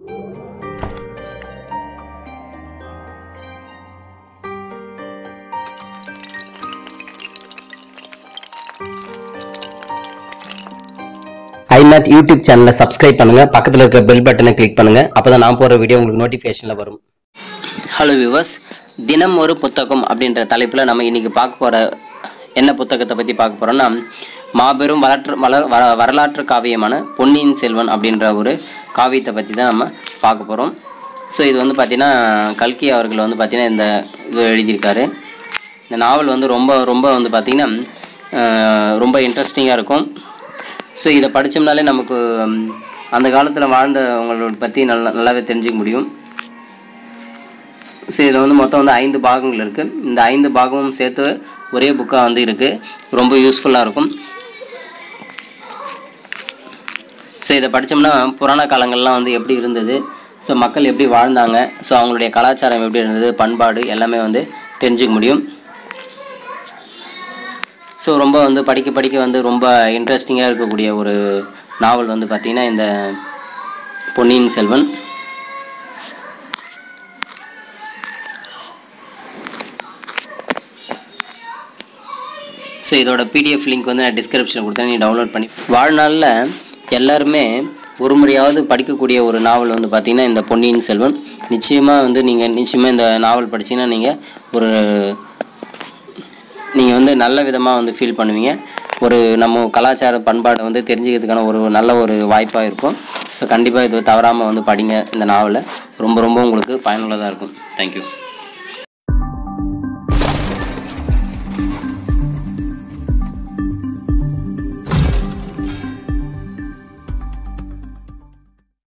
ஐநாத் YouTube சேனலை subscribe பண்ணுங்க பக்கத்தில் இருக்க பெல் பட்டனை கிளிக் பண்ணுங்க அப்பதான் நான் போற வீடியோ உங்களுக்கு நோட்டிஃபிகேஷன்ல வரும் ஹலோ வியூவர்ஸ் தினம் ஒரு புத்தகம் அப்படின்ற தலைப்பில் நம்ம இன்னைக்கு பார்க்க போகிற என்ன புத்தகத்தை பற்றி பார்க்க போகிறோம்னா மாபெரும் வரலாற்று வள வர வரலாற்று காவியமான பொன்னியின் செல்வன் அப்படின்ற ஒரு காவியத்தை பற்றி தான் நம்ம பார்க்க போகிறோம் ஸோ இது வந்து பார்த்திங்கன்னா கல்கி அவர்கள் வந்து பார்த்திங்கன்னா இந்த இது எழுதியிருக்காரு இந்த நாவல் வந்து ரொம்ப ரொம்ப வந்து பார்த்திங்கன்னா அஹ், ரொம்ப இன்ட்ரெஸ்டிங்காக இருக்கும் ஸோ இதை படித்தோம்னாலே நமக்கு ம், அந்த காலத்தில் வாழ்ந்தவங்களோட பற்றி நல்லா நல்லாவே தெரிஞ்சுக்க முடியும் ஸோ இதில் வந்து மொத்தம் வந்து ஐந்து பாகங்கள் இருக்குது இந்த ஐந்து பாகமும் சேர்த்து ஒரே புக்காக வந்து இருக்குது ரொம்ப யூஸ்ஃபுல்லாக இருக்கும் ஸோ இதை படித்தோம்னா புராண காலங்கள்லாம் வந்து எப்படி இருந்தது ஸோ மக்கள் எப்படி வாழ்ந்தாங்க ஸோ அவங்களுடைய கலாச்சாரம் எப்படி இருந்தது பண்பாடு எல்லாமே வந்து தெரிஞ்சுக்க முடியும் ஸோ ரொம்ப வந்து படிக்க படிக்க வந்து ரொம்ப இன்ட்ரெஸ்டிங்காக இருக்கக்கூடிய ஒரு நாவல் வந்து பார்த்திங்கன்னா இந்த பொன்னியின் செல்வன் ஸோ இதோட பிடிஎஃப் லிங்க் வந்து நான் டிஸ்கிரிப்ஷனில் கொடுத்தேன் நீ டவுன்லோட் பண்ணி வாழ்நாளில் எல்லாருமே ஒரு முறையாவது படிக்கக்கூடிய ஒரு நாவல் வந்து பார்த்திங்கன்னா இந்த பொன்னியின் செல்வன் நிச்சயமாக வந்து நீங்கள் நிச்சயமாக இந்த நாவல் படிச்சீங்கன்னா நீங்கள் ஒரு நீங்கள் வந்து நல்ல விதமாக வந்து ஃபீல் பண்ணுவீங்க ஒரு நம்ம கலாச்சார பண்பாடை வந்து தெரிஞ்சுக்கிறதுக்கான ஒரு நல்ல ஒரு வாய்ப்பாக இருக்கும் ஸோ கண்டிப்பாக இது தவறாமல் வந்து படிங்க இந்த நாவலை ரொம்ப ரொம்ப உங்களுக்கு பயனுள்ளதாக இருக்கும் தேங்க்யூ